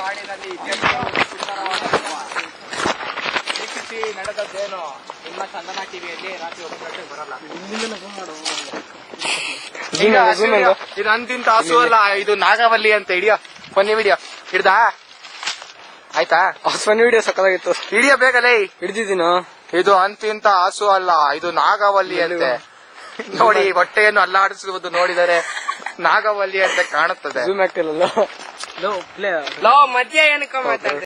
ಕಾಡಿನಲ್ಲಿ ಇತ್ಯಂತ ಸುಂದರವಾದ ಹೂವ. ವೀಕ್ಷಿಸಿ ನಡೆದದ್ದೇನು ನಿಮ್ಮ ಚಂದನ ಟಿವಿಯಲ್ಲಿ ರಾತ್ರಿ ಒಂಬತ್ತು ಗಂಟೆಗೆ ಬರಲ್ಲ ಈಗ ಅಶ್ವಿನಿ, ಇದು ಅಂತಿಂತ ಹಸು ಅಲ್ಲ ಇದು ನಾಗವಲ್ಲಿ ಅಂತ ಹಿಡಿಯೋ ಕೊನೆ ವಿಡಿಯೋ ಹಿಡ್ದಾ ಆಯ್ತಾ ಫನ್ ವಿಡಿಯೋ ಸಕ್ಕದಾಗಿತ್ತು ಹಿಡಿಯೋ ಬೇಕಲೇ ಹಿಡ್ದಿದ್ದೀನ ಇದು ಅಂತಿಂತ ಹಸು ಅಲ್ಲ ಇದು ನಾಗವಲ್ಲಿ ಅಂತೆ ನೋಡಿ ಹೊಟ್ಟೆಯನ್ನು ಅಲ್ಲಾಡಿಸುವುದು ನೋಡಿದರೆ ನಾಗವಲ್ಲಿ ಅಂತ ಕಾಣುತ್ತದೆ ಜೂಮ್ ಆಗ್ತಿಲ್ಲ ಲೋ ಮಧ್ಯ ಏನಕ್ಕ ಮಾತಾಡ್ದೆ